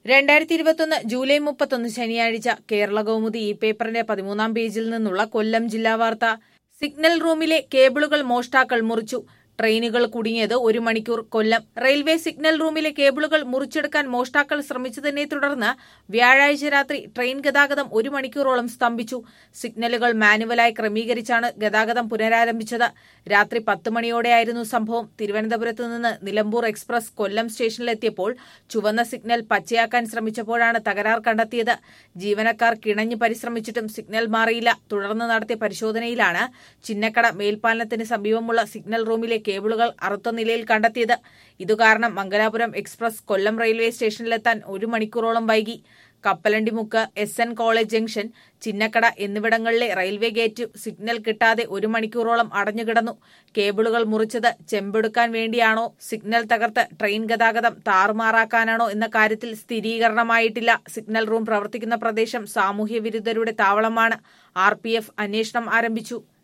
രണ്ടായിരത്തി ഇരുപത്തൊന്ന് ജൂലൈ മുപ്പത്തൊന്ന് ശനിയാഴ്ച കേരള കൗമുദി ഈ പേപ്പറിന്റെ പതിമൂന്നാം പേജിൽ നിന്നുള്ള കൊല്ലം ജില്ലാ വാർത്ത സിഗ്നൽ റൂമിലെ കേബിളുകൾ മോഷ്ടാക്കൾ മുറിച്ചു ട്രെയിനുകൾ കുടുങ്ങിയത് ഒരു മണിക്കൂർ കൊല്ലം റെയിൽവേ സിഗ്നൽ റൂമിലെ കേബിളുകൾ മുറിച്ചെടുക്കാൻ മോഷ്ടാക്കൾ ശ്രമിച്ചതിനെ തുടർന്ന് വ്യാഴാഴ്ച രാത്രി ട്രെയിൻ ഗതാഗതം ഒരു മണിക്കൂറോളം സ്തംഭിച്ചു സിഗ്നലുകൾ മാനുവലായി ക്രമീകരിച്ചാണ് ഗതാഗതം പുനരാരംഭിച്ചത് രാത്രി പത്ത് മണിയോടെയായിരുന്നു സംഭവം തിരുവനന്തപുരത്ത് നിന്ന് നിലമ്പൂർ എക്സ്പ്രസ് കൊല്ലം സ്റ്റേഷനിലെത്തിയപ്പോൾ ചുവന്ന സിഗ്നൽ പച്ചയാക്കാൻ ശ്രമിച്ചപ്പോഴാണ് തകരാർ കണ്ടെത്തിയത് ജീവനക്കാർ കിണഞ്ഞു പരിശ്രമിച്ചിട്ടും സിഗ്നൽ മാറിയില്ല തുടർന്ന് നടത്തിയ പരിശോധനയിലാണ് ചിന്നക്കട മേൽപ്പാലത്തിന് സമീപമുള്ള സിഗ്നൽ റൂമിലെ കേബിളുകൾ അറുത്ത നിലയിൽ കണ്ടെത്തിയത് ഇതുകാരണം മംഗലാപുരം എക്സ്പ്രസ് കൊല്ലം റെയിൽവേ സ്റ്റേഷനിലെത്താൻ ഒരു മണിക്കൂറോളം വൈകി Kappalandimukku S N college junction Chinnakada എന്നിവിടങ്ങളിലെ റെയിൽവേ ഗേറ്റ് സിഗ്നൽ കിട്ടാതെ ഒരു മണിക്കൂറോളം അടഞ്ഞുകിടന്നു കേബിളുകൾ മുറിച്ചത് ചെമ്പെടുക്കാൻ വേണ്ടിയാണോ സിഗ്നൽ തകർത്ത് ട്രെയിൻ ഗതാഗതം താറുമാറാക്കാനാണോ എന്ന കാര്യത്തിൽ സ്ഥിരീകരണമായിട്ടില്ല സിഗ്നൽ റൂം പ്രവർത്തിക്കുന്ന പ്രദേശം സാമൂഹ്യ വിരുദ്ധരുടെ താവളമാണ് ആർ അന്വേഷണം ആരംഭിച്ചു